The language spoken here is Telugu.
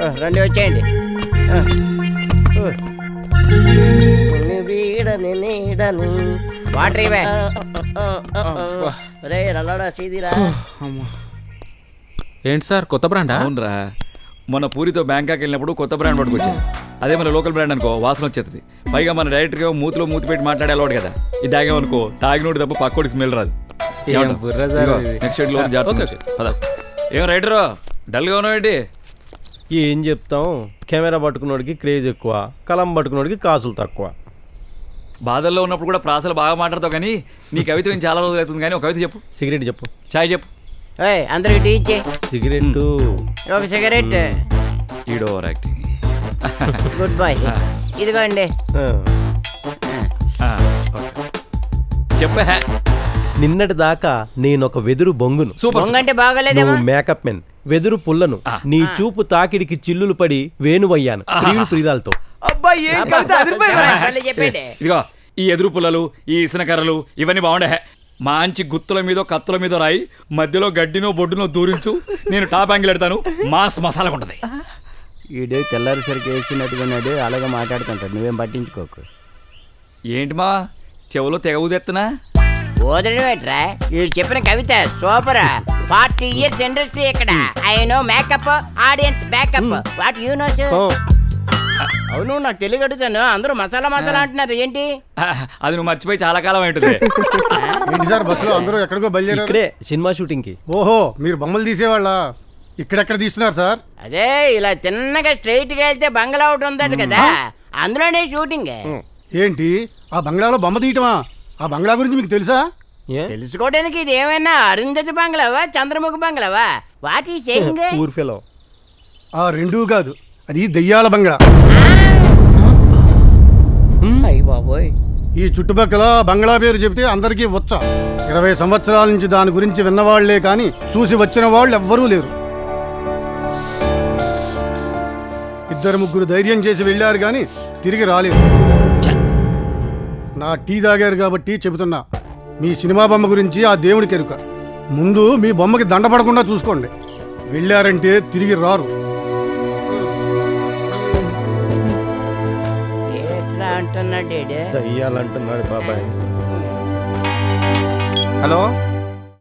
ఆ, రండి వచ్చేయండి ఆ. ఊ. నిన్ను వీడని నీడని వాటర్ ఇవే రే నల్లడా సీదిరా ఏంటి సార్ కొత్త బ్రాండా అవునరా మొన్న పూరితో బ్యాంకాక్ వెళ్ళినప్పుడు కొత్త బ్రాండ్ పట్టుకొచ్చింది అదే మన లోకల్ బ్రాండ్ అనుకో వాసన వచ్చేది పైగా మన డైరెక్ట్గా మూతిలో మూతి పెట్టి మాట్లాడే అలవాటు కదా ఇది తాగామనుకో తాగినోడు తప్ప పక్కోడికి స్మెల్ రాదు ఏం బుర్ర సార్ ఇది. నెక్స్ట్ షెడ్ లో ఓకే, జాగ్రత్త పద ఏం రైటరు డల్గా ఉన్నావు ఏంటి ఏం చెప్తాం కెమెరా పట్టుకున్నోడికి క్రేజ్ ఎక్కువ కలం పట్టుకున్నోడికి కాసులు తక్కువ బాధల్లో ఉన్నప్పుడు కూడా ప్రాసలు బాగా మాట్లాడతావు కానీ నీ కవిత విని చాలా రోజులు అవుతుంది కానీ ఒక కవిత చెప్పు సిగరెట్ చెప్పు చాయ్ చెప్పు ఏయ్ అందరికి టీ ఇచ్చే సిగరెట్ ఒక సిగరెట్ ఈడో ఓవర్ యాక్టింగ్ గుడ్ బాయ్ ఇదిగోండి చెప్పే నిన్నటి దాకా నేను ఒక వెదురు బొంగును సూపర్ బొంగంటే బాగోలేదేమో నువ్వు మేకప్ మెన్ వెదురు పుల్లను నీ చూపు తాకిడికి చిల్లులు పడి వేణువయ్యాను ప్రియుడు ప్రియురాలతో అబ్బాయి ఏం కవిత అదిరిపోయిందిరా. మళ్ళీ చెప్పండి ఇదిగో ఈ ఎదురు పుల్లలు ఈ ఇసనకర్రలు ఇవన్నీ బాగుండే మంచి గుత్తుల మీద కత్తుల మీద రాయి మధ్యలో గడ్డినో బొడ్డునో దూరించు నేను టాప్ యాంగిల్ ఎడతాను మాస్ మసాలా ఉంటది ఈడే తెల్లారిసరికి వేసినట్టుగా ఉన్నాడు అలాగే మాట్లాడుతుంటాడు నువ్వేం పట్టించుకోకు ఏంటి మా చెవులో తెగ ఊదెత్తనా వదలడం ఏంట్రా వీడు చెప్పిన కవిత సూపర్ ఫార్టీ ఇయర్స్ ఇండస్ట్రీ ఇక్కడ I know makeup audience backup what you know ఆ, అవును నాకు తెలియక అడుగుతాను అందరూ మసాలా మసాలా అంటున్నారు ఏంటి అది నువ్వు మర్చిపోయి చాలా కాలం అవుతుంది ఏంటి సార్ బస్సులో అందరూ ఎక్కడికో బయలుదేరారు ఇక్కడే సినిమా షూటింగ్ కి ఓహో మీరు బొమ్మలు తీసేవాళ్ళ ఇక్కడెక్కడ తీస్తున్నారు సార్ అదే ఇలా తిన్నగా స్ట్రైట్ గా వెళ్తే బంగ్లా ఒకటి ఉందట కదా అందులోనే షూటింగ్ ఏంటి ఆ బంగ్లాలో బొమ్మ తీయటమా ఆ బంగ్లా గురించి మీకు తెలుసా ఏ తెలుసుకోవడానికి ఇది ఏమైనా అరుంధతి బంగ్లావా చంద్రముఖి బంగ్లావా what he saying poor fellow ఆ రెండూ కాదు అది దెయ్యాల బంగ్లా అయ్యి బాబోయ్ ఈ చుట్టుపక్కల బంగ్లా పేరు చెబితే అందరికీ వచ్చా ఇరవై సంవత్సరాల నుంచి దాని గురించి విన్నవాళ్లే కానీ చూసి వచ్చిన వాళ్ళు ఎవ్వరూ లేరు ఇద్దరు ముగ్గురు ధైర్యం చేసి వెళ్ళారు కానీ తిరిగి రాలేదు నా టీ తాగారు కాబట్టి చెబుతున్నా మీ సినిమా బొమ్మ గురించి ఆ దేవుడికి ఎరుక ముందు మీ బొమ్మకి దండ పడకుండా చూసుకోండి వెళ్ళారంటే తిరిగి రారు ఎట్లా అంటున్నాడు ఈడు? దయ్యాలంటున్నాడు బాబాయ్ హలో